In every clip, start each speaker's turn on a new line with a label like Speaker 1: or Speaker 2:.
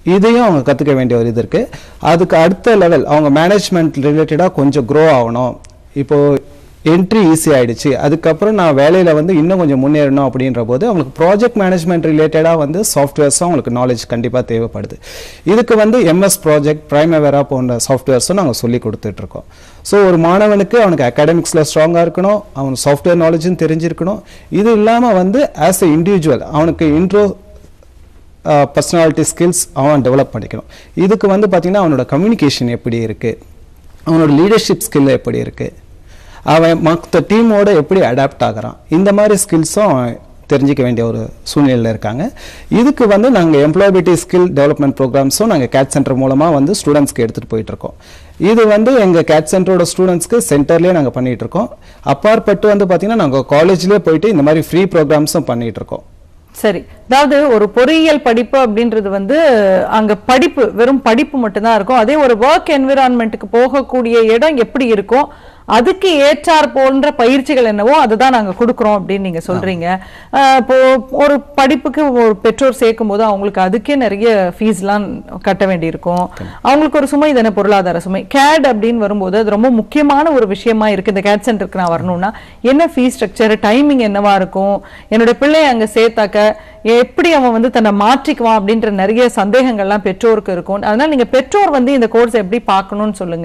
Speaker 1: இதையும் அவங்க கற்றுக்க வேண்டிய ஒரு இது இருக்குது அதுக்கு அடுத்த லெவல் அவங்க மேனேஜ்மெண்ட் ரிலேட்டடாக கொஞ்சம் க்ரோ ஆகணும் இப்போது என்ட்ரி ஈஸி ஆயிடுச்சு அதுக்கப்புறம் நான் வேலையில் வந்து இன்னும் கொஞ்சம் முன்னேறணும் அப்படின்ற போது அவங்களுக்கு ப்ராஜெக்ட் மேனேஜ்மெண்ட் ரிலேட்டடாக வந்து சாஃப்ட்வேர்ஸும் அவங்களுக்கு நாலேஜ் கண்டிப்பாக தேவைப்படுது இதுக்கு வந்து எம்எஸ் ப்ராஜெக்ட் பிரைமவேரா போன்ற சாஃப்ட்வேர்ஸும் நாங்கள் சொல்லி கொடுத்துட்ருக்கோம் ஸோ ஒரு மாணவனுக்கு அவனுக்கு அகாடமிக்ஸில் ஸ்ட்ராங்காக இருக்கணும் அவனுக்கு சாஃப்ட்வேர் நாலேஜும் தெரிஞ்சிருக்கணும் இது இல்லாமல் வந்து ஆஸ் எ இண்டிவிஜுவல் அவனுக்கு இன்ட்ரோ பர்சனாலிட்டி ஸ்கில்ஸ் அவன் டெவலப் பண்ணிக்கணும் இதுக்கு வந்து பார்த்திங்கன்னா அவனோட கம்யூனிகேஷன் எப்படி இருக்குது அவனோட லீடர்ஷிப் ஸ்கில் எப்படி இருக்குது அவன் மற்ற டீமோட எப்படி அடாப்ட் ஆகுறான் இந்த மாதிரி ஸ்கில்ஸும் தெரிஞ்சிக்க வேண்டிய ஒரு சூழ்நிலையில் இருக்காங்க இதுக்கு வந்து நாங்கள் எம்ப்ளாயபிலிட்டி ஸ்கில் டெவலப்மெண்ட் ப்ரோக்ராம்ஸும் நாங்கள் கேட் சென்டர் மூலமாக வந்து ஸ்டூடெண்ட்ஸ்க்கு எடுத்துகிட்டு போயிட்டுருக்கோம் இது வந்து எங்கள் கேட் சென்டரோட ஸ்டூடெண்ட்ஸ்க்கு சென்டர்லேயே நாங்கள் பண்ணிகிட்ருக்கோம் அப்பாற்பட்டு வந்து பார்த்திங்கன்னா நாங்கள் காலேஜ்லேயே போயிட்டு இந்த மாதிரி ஃப்ரீ ப்ரோக்ராம்ஸும் பண்ணிகிட்ருக்கோம்
Speaker 2: சரி அதாவது ஒரு பொறியியல் படிப்பு அப்படின்றது வந்து அங்க படிப்பு வெறும் படிப்பு மட்டும்தான் இருக்கும் அதே ஒரு ஒர்க் என்விரான்மெண்ட்டுக்கு போகக்கூடிய இடம் எப்படி இருக்கும் அதுக்கு ஏற்றார் போன்ற பயிற்சிகள் என்னவோ அதுதான் நாங்க கொடுக்குறோம் அப்படின்னு நீங்க சொல்றீங்க அஹ் இப்போ ஒரு படிப்புக்கு ஒரு பெற்றோர் சேர்க்கும் போது அவங்களுக்கு அதுக்கே நிறைய ஃபீஸ்லாம் கட்ட வேண்டியிருக்கும் அவங்களுக்கு ஒரு சுமை தானே பொருளாதார சுமை கேட் அப்படின்னு வரும்போது அது ரொம்ப முக்கியமான ஒரு விஷயமா இருக்கு இந்த கேட் சென்டருக்கு நான் வரணும்னா என்ன ஃபீஸ் ஸ்ட்ரக்சர் டைமிங் என்னவா இருக்கும் என்னோட பிள்ளை அங்க சேர்த்தாக்க எப்படி அவன் வந்து தன்னை மாற்றிக்குவான் அப்படின்ற நிறைய சந்தேகங்கள்லாம் பெற்றோருக்கு இருக்கும் அதனால நீங்க பெற்றோர் வந்து இந்த கோர்ஸ் எப்படி பார்க்கணும்னு சொல்லுங்க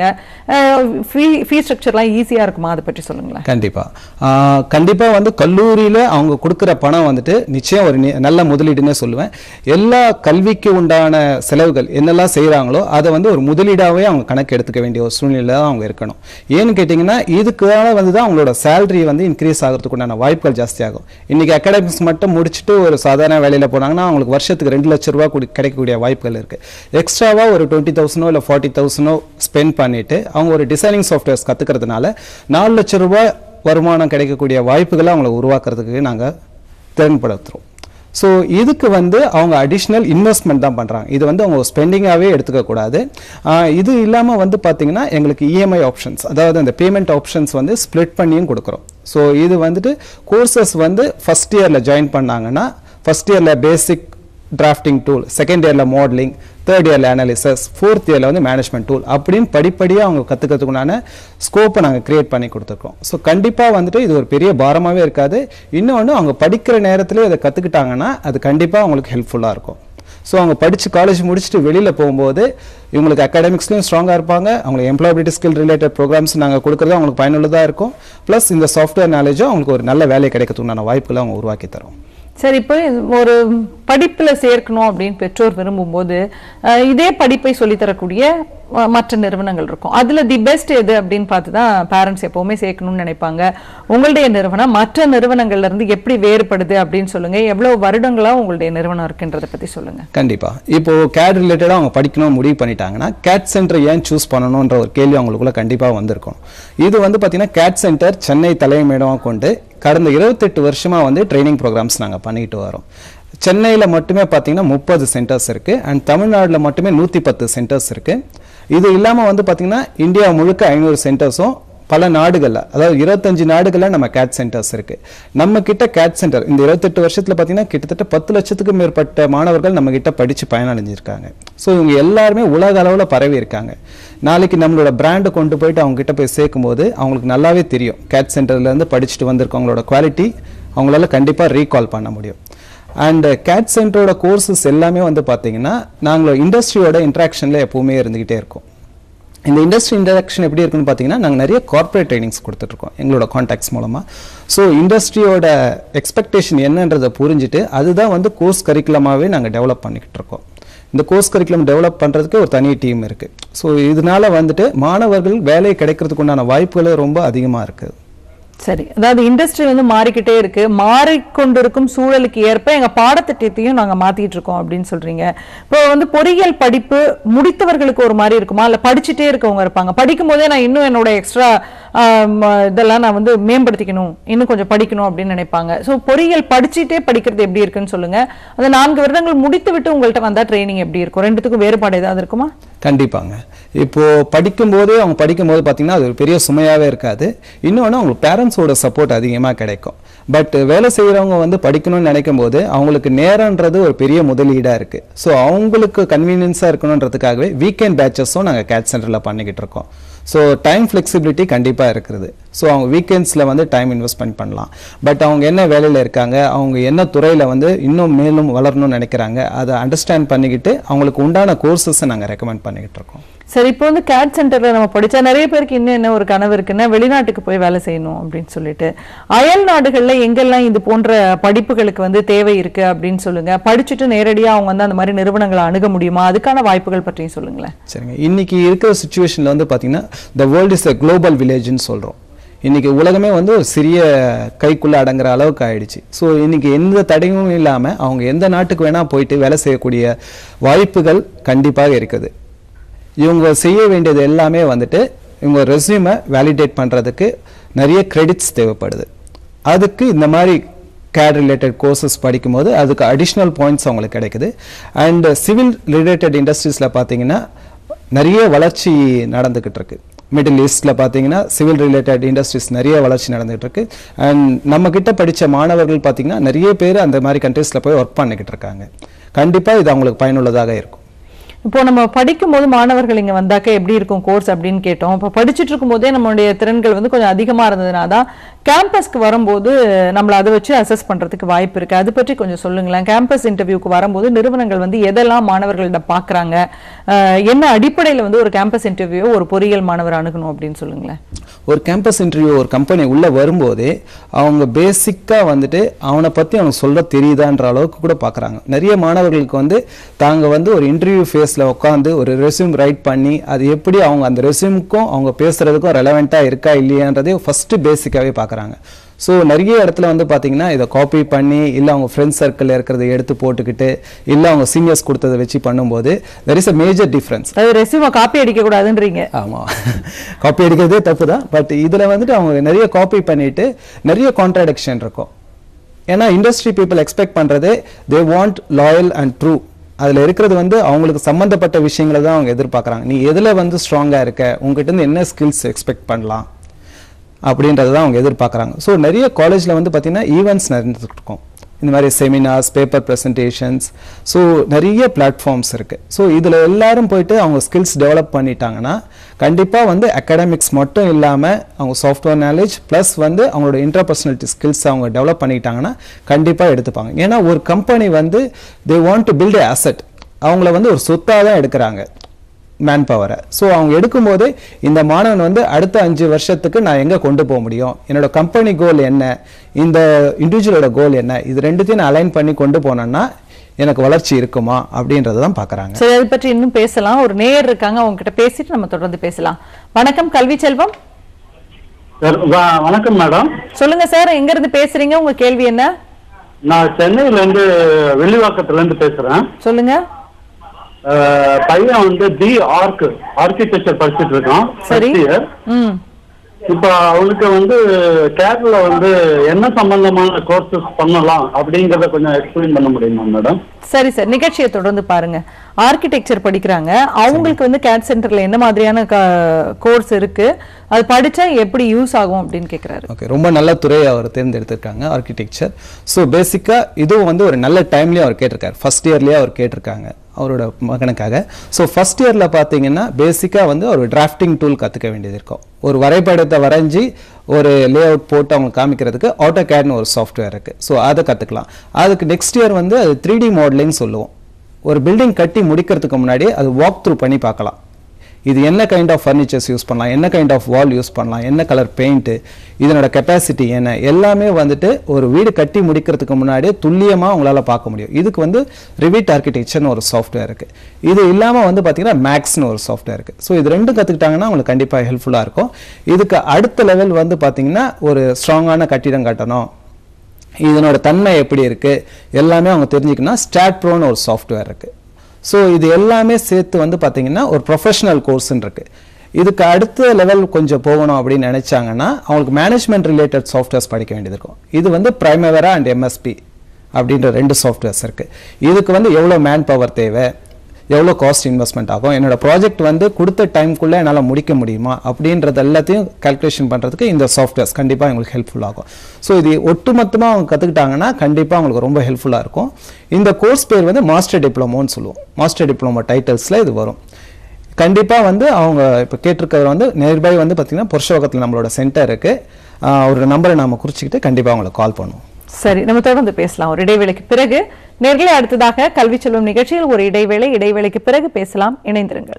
Speaker 2: ஃபீஸ் ஸ்ட்ரக்சர்லாம் ஈஸியா இருக்குமா அதை பற்றி சொல்லுங்களேன்
Speaker 1: கண்டிப்பாக கண்டிப்பாக வந்து கல்லூரியில் அவங்க கொடுக்குற பணம் வந்துட்டு நிச்சயம் ஒரு நி- நல்ல முதலீடுன்னு சொல்லுவேன் எல்லா கல்விக்கு உண்டான செலவுகள் என்னெல்லாம் செய்கிறாங்களோ அதை வந்து ஒரு முதலீடாகவே அவங்க கணக்கு எடுத்துக்க வேண்டிய ஒரு சூழ்நிலை தான் அவங்க இருக்கணும் ஏன்னு கேட்டிங்கன்னா இதுக்காக வந்து தான் அவங்களோட சேலரி வந்து இன்க்ரீஸ் ஆகிறதுக்கு உண்டான வாய்ப்புகள் ஜாஸ்தியாகும் இன்றைக்கி அகாடமிக்ஸ் மட்டும் முடிச்சுட்டு ஒரு சாதாரண வேலையில் போனாங்கன்னா அவங்களுக்கு வருஷத்துக்கு ரெண்டு லட்ச ரூபா கூடி- கிடைக்கக்கூடிய வாய்ப்புகள் இருக்குது எக்ஸ்ட்ராவாக ஒரு டுவெண்ட்டி தௌசண்டோ இல்லை ஃபார்ட்டி தௌசண்டோ ஸ்பெண்ட் பண்ணிட்டு அவங்க ஒரு டிசைனிங் சாஃப்ட்வேர்ஸ் கற்றுக்கிறதுனால நாலு லட்ச ரூபாய் வருமானம் கிடைக்கக்கூடிய வாய்ப்புகளை அவங்கள உருவாக்குறதுக்கு நாங்கள் திறன்படுத்துகிறோம் ஸோ இதுக்கு வந்து அவங்க அடிஷ்னல் இன்வெஸ்ட்மெண்ட் தான் பண்ணுறாங்க இது வந்து அவங்க ஸ்பெண்டிங்காகவே எடுத்துக்கக்கூடாது ஆஹ் இது இல்லாமல் வந்து பார்த்தீங்கன்னா எங்களுக்கு இஎம்ஐ ஆப்ஷன்ஸ் அதாவது அந்த பேமெண்ட் ஆப்ஷன்ஸ் வந்து ஸ்ப்ளிட் பண்ணியும் கொடுக்குறோம் ஸோ இது வந்துட்டு கோர்சஸ் வந்து ஃபஸ்ட் இயரில் ஜாயின் பண்ணாங்கன்னா ஃபஸ்ட் இயரில் பேசிக் டிராஃப்டிங் டூல் செகண்ட் இயரில் மாடலிங் தேர்ட் இயரில் அனாலிசிஸ் ஃபோர்த் இயரில் வந்து மேனேஜ்மெண்ட் டூல் அப்படின்னு படிப்படியாக அவங்க கற்றுக்கிறதுக்குண்டான ஸ்கோப்பை நாங்கள் கிரியேட் பண்ணி கொடுத்துருக்கோம் ஸோ கண்டிப்பாக வந்துட்டு இது ஒரு பெரிய பாரமாகவே இருக்காது இன்னொன்று அவங்க படிக்கிற நேரத்திலே இதை கற்றுக்கிட்டாங்கன்னா அது கண்டிப்பாக அவங்களுக்கு ஹெல்ப்ஃபுல்லாக இருக்கும் ஸோ அவங்க படித்து காலேஜ் முடிச்சுட்டு வெளியில் போகும்போது இவங்களுக்கு அகாடமிக்ஸ்லையும் ஸ்ட்ராங்காக இருப்பாங்க அவங்களுக்கு எம்ப்ளாயபிலிட்டி ஸ்கில் ரிலேட்டட் ப்ரோக்ராம்ஸ் நாங்கள் கொடுக்குறது அவங்களுக்கு பயனுள்ளதாக இருக்கும் ப்ளஸ் இந்த சாஃப்ட்வேர் நாலேஜும் அவங்களுக்கு ஒரு நல்ல வேலை கிடைக்கிறதுக்குண்டான வாய்ப்புகளை அவங்க உருவாக்கி தரோம்
Speaker 2: சரி இப்போ ஒரு படிப்புல சேர்க்கணும் அப்படின்னு பெற்றோர் விரும்பும்போது அஹ், இதே படிப்பை சொல்லித் தரக்கூடிய அஹ், மற்ற நிறுவனங்கள் இருக்கும் அதுல தி பெஸ்ட் எது அப்படின்னு பார்த்து தான் பேரண்ட்ஸ் எப்பவுமே சேர்க்கணும்னு நினைப்பாங்க உங்களுடைய நிறுவனம் மற்ற நிறுவனங்கள்ல இருந்து எப்படி வேறுபடுது அப்படின்னு சொல்லுங்க எவ்வளவு வருடங்களா உங்களுடைய நிறுவனம் இருக்குன்றதை பத்தி சொல்லுங்க
Speaker 1: கண்டிப்பா இப்போ கேட் ரிலேட்டடாக அவங்க படிக்கணும் முடிவு பண்ணிட்டாங்கன்னா கேட் சென்டர் ஏன் சூஸ் பண்ணணுன்ற ஒரு கேள்வி அவங்களுக்குள்ள கண்டிப்பாக வந்திருக்கும் இது வந்து பார்த்தீங்கன்னா கேட் சென்டர் சென்னை தலைமையிடமாக கொண்டு கடந்த இருபத்தெட்டு வருஷமா வந்து ட்ரைனிங் ப்ரோக்ராம்ஸ் நாங்கள் பண்ணிட்டு வரோம் சென்னையில் மட்டுமே பார்த்தீங்கன்னா முப்பது சென்டர்ஸ் இருக்குது அண்ட் தமிழ்நாட்டில் மட்டுமே நூற்றி பத்து சென்டர்ஸ் இருக்குது இது இல்லாமல் வந்து பார்த்தீங்கன்னா இந்தியா முழுக்க ஐநூறு சென்டர்ஸும் பல நாடுகளில் அதாவது இருபத்தஞ்சு நாடுகளில் நம்ம கேட் சென்டர்ஸ் இருக்கு நம்ம கிட்ட கேட் சென்டர் இந்த இருபத்தெட்டு வருஷத்துல பார்த்தீங்கன்னா கிட்டத்தட்ட பத்து லட்சத்துக்கும் மேற்பட்ட மாணவர்கள் நம்ம கிட்ட படிச்சு பயனடைஞ்சிருக்காங்க ஸோ இவங்க எல்லாருமே உலக அளவில் பரவி இருக்காங்க நாளைக்கு நம்மளோட பிராண்டை கொண்டு போயிட்டு அவங்க கிட்ட போய் சேர்க்கும்போது அவங்களுக்கு நல்லாவே தெரியும் கேட் சென்டர்ல இருந்து படிச்சுட்டு வந்திருக்கவங்களோட குவாலிட்டி அவங்களால கண்டிப்பாக ரீகால் பண்ண முடியும் அண்ட் கேட் சென்டரோட கோர்சஸ் எல்லாமே வந்து பார்த்தீங்கன்னா நாங்கள் இண்டஸ்ட்ரியோட இன்ட்ராக்ஷனில் எப்பவுமே இருந்துக்கிட்டே இருக்கோம் இந்த இண்டஸ்ட்ரி இன்டராக்ஷன் எப்படி இருக்குன்னு பார்த்தீங்கன்னா நாங்கள் நிறைய கார்ப்பரேட் ட்ரைனிங்ஸ் கொடுத்துட்ருக்கோம் எங்களோட காண்டாக்ட்ஸ் மூலமாக ஸோ இண்டஸ்ட்ரியோட எக்ஸ்பெக்டேஷன் என்னன்றதை புரிஞ்சுட்டு அதுதான் வந்து கோர்ஸ் கரிக்குலமாகவே நாங்கள் டெவலப் பண்ணிக்கிட்டு இருக்கோம் இந்த கோர்ஸ் கரிக்குலம் டெவலப் பண்ணுறதுக்கு ஒரு தனி டீம் இருக்குது ஸோ இதனால வந்துட்டு மாணவர்கள் வேலை கிடைக்கிறதுக்கு உண்டான வாய்ப்புகள் ரொம்ப அதிகமாக இருக்குது
Speaker 2: சரி அதாவது இண்டஸ்ட்ரி வந்து மாறிக்கிட்டே இருக்கு மாறிக்கொண்டிருக்கும் சூழலுக்கு ஏற்ப எங்க பாடத்திட்டத்தையும் நாங்க மாத்திட்டு இருக்கோம் அப்படின்னு சொல்றீங்க இப்போ வந்து பொறியியல் படிப்பு முடித்தவர்களுக்கு ஒரு மாதிரி இருக்குமா இல்ல படிச்சுட்டே இருக்கவங்க இருப்பாங்க படிக்கும் போதே நான் இன்னும் என்னோட எக்ஸ்ட்ரா இதெல்லாம் நான் வந்து மேம்படுத்திக்கணும் இன்னும் கொஞ்சம் படிக்கணும் அப்படின்னு நினைப்பாங்க ஸோ பொறியியல் படிச்சுட்டே படிக்கிறது எப்படி இருக்குன்னு சொல்லுங்க அந்த நான்கு வருடங்கள் முடித்து விட்டு உங்கள்கிட்ட வந்தா ட்ரைனிங் எப்படி இருக்கும் ரெண்டுத்துக்கும் வேறுபாடு ஏதாவது இருக்குமா
Speaker 1: கண்டிப்பாங்க இப்போ படிக்கும்போதே அவங்க படிக்கும்போது பார்த்தீங்கன்னா அது ஒரு பெரிய சுமையாகவே இருக்காது இன்னொன்று அவங்களுக்கு பேரண்ட்ஸோட சப்போர்ட் அதிகமாக கிடைக்கும் பட் வேலை செய்கிறவங்க வந்து படிக்கணும்னு நினைக்கும் போது அவங்களுக்கு நேரம்ன்றது ஒரு பெரிய முதலீடாக இருக்குது ஸோ அவங்களுக்கு கன்வீனியன்ஸாக இருக்கணுன்றதுக்காகவே வீக்கெண்ட் பேட்சஸும் நாங்கள் கேட் சென்டரில் பண்ணிக்கிட்டு இருக்கோம் ஸோ டைம் ஃப்ளெக்சிபிலிட்டி கண்டிப்பாக இருக்குது ஸோ அவங்க வீக்கெண்ட்ஸில் வந்து டைம் இன்வெஸ்ட்மெண்ட் பண்ணலாம் பட் அவங்க என்ன வேலையில் இருக்காங்க அவங்க என்ன துறையில் வந்து இன்னும் மேலும் வளரணும்னு நினைக்கிறாங்க அதை அண்டர்ஸ்டாண்ட் பண்ணிக்கிட்டு அவங்களுக்கு உண்டான கோர்சஸை நாங்கள் ரெக்கமெண்ட் பண்ணிக்கிட்டு இருக்கோம்
Speaker 2: சரி இப்போ வந்து கேட் சென்டர்ல நம்ம படிச்சா நிறைய பேருக்கு இன்னும் என்ன ஒரு கனவு இருக்குன்னா வெளிநாட்டுக்கு போய் வேலை செய்யணும் அப்படின்னு சொல்லிட்டு அயல் நாடுகள்ல எங்கெல்லாம் இது போன்ற படிப்புகளுக்கு வந்து தேவை இருக்கு அப்படின்னு சொல்லுங்க படிச்சுட்டு நேரடியா அவங்க வந்து அந்த மாதிரி நிறுவனங்களை அணுக முடியுமா அதுக்கான வாய்ப்புகள் பற்றியும் சொல்லுங்களேன்
Speaker 1: சரிங்க இன்னைக்கு இருக்கிற சுச்சுவேஷனில் வந்து பார்த்தீங்கன்னா the world is a global வில்லேஜ்னு சொல்கிறோம் இன்னைக்கு உலகமே வந்து ஒரு சிறிய கைக்குள்ள அடங்குற அளவுக்கு ஆயிடுச்சு ஸோ இன்னைக்கு எந்த தடையும் இல்லாமல் அவங்க எந்த நாட்டுக்கு வேணால் போயிட்டு வேலை செய்யக்கூடிய வாய்ப்புகள் கண்டிப்பாக இருக்குது இவங்க செய்ய வேண்டியது எல்லாமே வந்துட்டு இவங்க ரெஸ்யூமை வேலிடேட் பண்ணுறதுக்கு நிறைய கிரெடிட்ஸ் தேவைப்படுது அதுக்கு இந்த மாதிரி கேட் ரிலேட்டட் கோர்சஸ் படிக்கும்போது அதுக்கு அடிஷ்னல் பாயிண்ட்ஸ் அவங்களுக்கு கிடைக்குது அண்ட் சிவில் ரிலேட்டட் இண்டஸ்ட்ரீஸில் பார்த்தீங்கன்னா நிறைய வளர்ச்சி நடந்துக்கிட்டு இருக்கு மிடில் ஈஸ்டில் பார்த்தீங்கன்னா சிவில் ரிலேட்டட் இண்டஸ்ட்ரீஸ் நிறைய வளர்ச்சி நடந்துகிட்டு இருக்கு அண்ட் நம்ம கிட்ட படித்த மாணவர்கள் பார்த்தீங்கன்னா நிறைய பேர் அந்த மாதிரி கண்ட்ரீஸில் போய் ஒர்க் பண்ணிக்கிட்டு இருக்காங்க கண்டிப்பாக இது அவங்களுக்கு பயனுள்ளதாக இருக்கும்
Speaker 2: இப்போ நம்ம படிக்கும் போது மாணவர்கள் இங்க வந்தாக்க எப்படி இருக்கும் கோர்ஸ் அப்படின்னு கேட்டோம் இப்போ படிச்சுட்டு இருக்கும் போதே நம்மளுடைய திறன்கள் வந்து கொஞ்சம் அதிகமா இருந்ததுனா தான் கேம்பஸ்க்கு வரும்போது நம்மள அதை வச்சு அசஸ் பண்றதுக்கு வாய்ப்பு இருக்கு அது பற்றி கொஞ்சம் சொல்லுங்களேன் கேம்பஸ் இன்டர்வியூக்கு வரும்போது நிறுவனங்கள் வந்து எதெல்லாம் மாணவர்களிடம் பார்க்கறாங்க அஹ், என்ன அடிப்படையில் வந்து ஒரு கேம்பஸ் இன்டர்வியூ ஒரு பொறியியல் மாணவர் அணுகணும் அப்படின்னு சொல்லுங்களேன்
Speaker 1: ஒரு கேம்பஸ் இன்டர்வியூ ஒரு கம்பெனி உள்ள வரும்போதே அவங்க பேசிக்கா வந்துட்டு அவனை பத்தி அவனுக்கு சொல்ல தெரியுதான்ற அளவுக்கு கூட பார்க்கறாங்க நிறைய மாணவர்களுக்கு வந்து தாங்க வந்து ஒரு இன்டர்வியூ ஃபேஸ்ல உட்காந்து ஒரு ரெஸ்யூம் ரைட் பண்ணி அது எப்படி அவங்க அந்த ரெஸ்யூமுக்கும் அவங்க பேசுறதுக்கும் ரெலவெண்டா இருக்கா இல்லையான்றதே ஃபர்ஸ்ட் பேசிக்காவே பார்க்கறாங்க ஸோ நிறைய இடத்துல வந்து பார்த்தீங்கன்னா இதை காப்பி பண்ணி இல்லை அவங்க ஃப்ரெண்ட்ஸ் சர்க்கிளில் இருக்கிறத எடுத்து போட்டுக்கிட்டு இல்லை அவங்க சீனியர்ஸ் கொடுத்ததை வச்சு பண்ணும்போது there is a major difference
Speaker 2: அதாவது ரெஸ்யூமை காப்பி அடிக்க கூடாதுன்றீங்க
Speaker 1: ஆமாம் காப்பி அடிக்கிறதே தப்பு தான் பட் இதில் வந்துட்டு அவங்க நிறைய காப்பி பண்ணிட்டு நிறைய கான்ட்ராடிக்ஷன் இருக்கும் ஏன்னா இண்டஸ்ட்ரி பீப்புள் எக்ஸ்பெக்ட் பண்ணுறது they want loyal and true அதில் இருக்கிறது வந்து அவங்களுக்கு சம்மந்தப்பட்ட விஷயங்களை தான் அவங்க எதிர்பார்க்குறாங்க நீ எதில் வந்து ஸ்ட்ராங்காக இருக்க உங்ககிட்ட இருந்து என்ன ஸ்கில்ஸ் எக்ஸ்பெக்ட் பண்ணலாம் அப்படின்றத தான் அவங்க எதிர்பார்க்குறாங்க ஸோ நிறைய காலேஜில் வந்து பார்த்தீங்கன்னா ஈவெண்ட்ஸ் நடந்துட்டு இருக்கும் இந்த மாதிரி செமினார்ஸ் பேப்பர் ப்ரெசன்டேஷன்ஸ் ஸோ நிறைய பிளாட்ஃபார்ம்ஸ் இருக்குது ஸோ இதில் எல்லாரும் போயிட்டு அவங்க ஸ்கில்ஸ் டெவலப் பண்ணிட்டாங்கன்னா கண்டிப்பாக வந்து அகாடமிக்ஸ் மட்டும் இல்லாமல் அவங்க சாஃப்ட்வேர் நாலேஜ் ப்ளஸ் வந்து அவங்களோட இன்டர்பர்சனாலிட்டி ஸ்கில்ஸ் அவங்க டெவலப் பண்ணிட்டாங்கன்னா கண்டிப்பாக எடுத்துப்பாங்க ஏன்னா ஒரு கம்பெனி வந்து they want to build asset அவங்கள வந்து ஒரு சொத்தாக தான் எடுக்கிறாங்க மேன் பவரை ஸோ அவங்க எடுக்கும்போது இந்த மாணவன் வந்து அடுத்த அஞ்சு வருஷத்துக்கு நான் எங்கே கொண்டு போக முடியும் என்னோட கம்பெனி கோல் என்ன இந்த இண்டிவிஜுவலோட கோல் என்ன இது ரெண்டுத்தையும் நான் அலைன் பண்ணி கொண்டு போனேன்னா எனக்கு வளர்ச்சி இருக்குமா அப்படின்றத தான் பார்க்குறாங்க
Speaker 2: சரி அதை பற்றி இன்னும் பேசலாம் ஒரு நேயர் இருக்காங்க அவங்க கிட்ட பேசிட்டு நம்ம தொடர்ந்து பேசலாம் வணக்கம் கல்வி செல்வம்
Speaker 3: சார் வ- வணக்கம் மேடம்
Speaker 2: சொல்லுங்க சார் எங்க இருந்து பேசுறீங்க உங்க கேள்வி என்ன
Speaker 3: நான் சென்னையில இருந்து வெள்ளிவாக்கத்துல இருந்து பேசுறேன்
Speaker 2: சொல்லுங்க
Speaker 3: அஹ், பையன் வந்து பி ஆர்க் ஆர்கிடெக்சர் படிச்சுட்டு இருக்கான்
Speaker 2: சரி.
Speaker 3: ஃபர்ஸ்ட் இயர்
Speaker 2: ம்
Speaker 3: இப்ப அவனுக்கு வந்து கேரள வந்து என்ன சம்பந்தமான கோர்சஸ் பண்ணலாம் அப்படிங்கறத கொஞ்சம் எக்ஸ்பிளைன் பண்ண முடியுமா மேடம்
Speaker 2: சரி சார் நிகழ்ச்சியை தொடர்ந்து பாருங்க ஆர்கிடெக்சர் படிக்கிறாங்க அவங்களுக்கு வந்து கேட் சென்டர்ல என்ன மாதிரியான கோர்ஸ் இருக்கு அது படிச்சா எப்படி யூஸ் ஆகும் அப்படின்னு கேக்குறாரு
Speaker 1: ஓகே ரொம்ப நல்ல துறையை அவர் தேர்ந்தெடுத்திருக்காங்க ஆர்கிடெக்சர் ஸோ பேசிக்காக இதுவும் வந்து ஒரு நல்ல டைம்லேயே அவர் கேட்டிருக்காரு ஃபர்ஸ்ட் இயர்லேயே அவர் கேட்டிருக்காங்க அவரோட மகனுக்காக ஸோ ஃபர்ஸ்ட் இயரில் பார்த்தீங்கன்னா பேசிக்காக வந்து ஒரு டிராஃப்டிங் டூல் கற்றுக்க வேண்டியது இருக்கும் ஒரு வரைபடத்தை வரைஞ்சி ஒரு லே அவுட் போட்டு அவங்க காமிக்கிறதுக்கு ஆட்டோ கேட்னு ஒரு சாஃப்ட்வேர் இருக்குது ஸோ அதை கற்றுக்கலாம் அதுக்கு நெக்ஸ்ட் இயர் வந்து அது த்ரீ டி மாடலிங் சொல்லுவோம் ஒரு பில்டிங் கட்டி முடிக்கிறதுக்கு முன்னாடி அது வாக் த்ரூ பண்ணி பார்க்கலாம் இது என்ன கைண்ட் ஆஃப் ஃபர்னிச்சர்ஸ் யூஸ் பண்ணலாம் என்ன கைண்ட் ஆஃப் வால் யூஸ் பண்ணலாம் என்ன கலர் பெயிண்ட்டு இதனோட கெப்பாசிட்டி என்ன எல்லாமே வந்துட்டு ஒரு வீடு கட்டி முடிக்கிறதுக்கு முன்னாடி துல்லியமாக உங்களால் பார்க்க முடியும் இதுக்கு வந்து ரிவிட் ஆர்கிடெக்சர்னு ஒரு சாஃப்ட்வேர் இருக்குது இது இல்லாமல் வந்து பார்த்தீங்கன்னா மேக்ஸ்னு ஒரு சாஃப்ட்வேர் இருக்குது ஸோ இது ரெண்டும் கற்றுக்கிட்டாங்கன்னா உங்களுக்கு கண்டிப்பாக ஹெல்ப்ஃபுல்லாக இருக்கும் இதுக்கு அடுத்த லெவல் வந்து பார்த்தீங்கன்னா ஒரு ஸ்ட்ராங்கான கட்டிடம் கட்டணும் இதனோட தன்மை எப்படி இருக்குது எல்லாமே அவங்க தெரிஞ்சுக்கணும் ஸ்டாட் ப்ரோன்னு ஒரு சாஃப்ட்வேர் இருக்குது ஸோ இது எல்லாமே சேர்த்து வந்து பார்த்தீங்கன்னா ஒரு ப்ரொஃபஷனல் கோர்ஸ்ன்னு இருக்கு இதுக்கு அடுத்த லெவல் கொஞ்சம் போகணும் அப்படின்னு நினைச்சாங்கன்னா அவங்களுக்கு மேனேஜ்மெண்ட் ரிலேட்டட் சாஃப்ட்வேர்ஸ் படிக்க வேண்டியது இருக்கும் இது வந்து பிரைமவரா அண்ட் எம்எஸ்பி அப்படின்ற ரெண்டு சாஃப்ட்வேர்ஸ் இருக்கு இதுக்கு வந்து எவ்வளோ மேன் பவர் தேவை எவ்வளோ காஸ்ட் இன்வெஸ்ட்மெண்ட் ஆகும் என்னோட ப்ராஜெக்ட் வந்து கொடுத்த டைம்குள்ளே என்னால் முடிக்க முடியுமா அப்படின்றது எல்லாத்தையும் கால்குலேஷன் பண்ணுறதுக்கு இந்த சாஃப்ட்வேர்ஸ் கண்டிப்பாக எங்களுக்கு ஹெல்ப்ஃபுல் ஆகும் ஸோ இது ஒட்டுமொத்தமாக அவங்க கற்றுக்கிட்டாங்கன்னா கண்டிப்பாக அவங்களுக்கு ரொம்ப ஹெல்ப்ஃபுல்லாக இருக்கும் இந்த கோர்ஸ் பேர் வந்து மாஸ்டர் டிப்ளமோன்னு சொல்லுவோம் மாஸ்டர் டிப்ளமோ டைட்டில்ஸில் இது வரும் கண்டிப்பாக வந்து அவங்க இப்போ கேட்டிருக்கிறது வந்து நியர்பை வந்து பார்த்திங்கன்னா புருஷவகத்தில் நம்மளோட சென்டர் இருக்குது ஒரு நம்பரை நாம குறிச்சிக்கிட்டு கண்டிப்பாக அவங்களுக்கு கால் பண்ணுவோம்
Speaker 2: சரி நம்ம தொடர்ந்து பேசலாம் ஒரு இடைவேளைக்கு பிறகு நேர்களை அடுத்ததாக கல்வி செல்வம் நிகழ்ச்சியில் ஒரு இடைவேளை இடைவேளைக்கு பிறகு பேசலாம் இணைந்திருங்கள்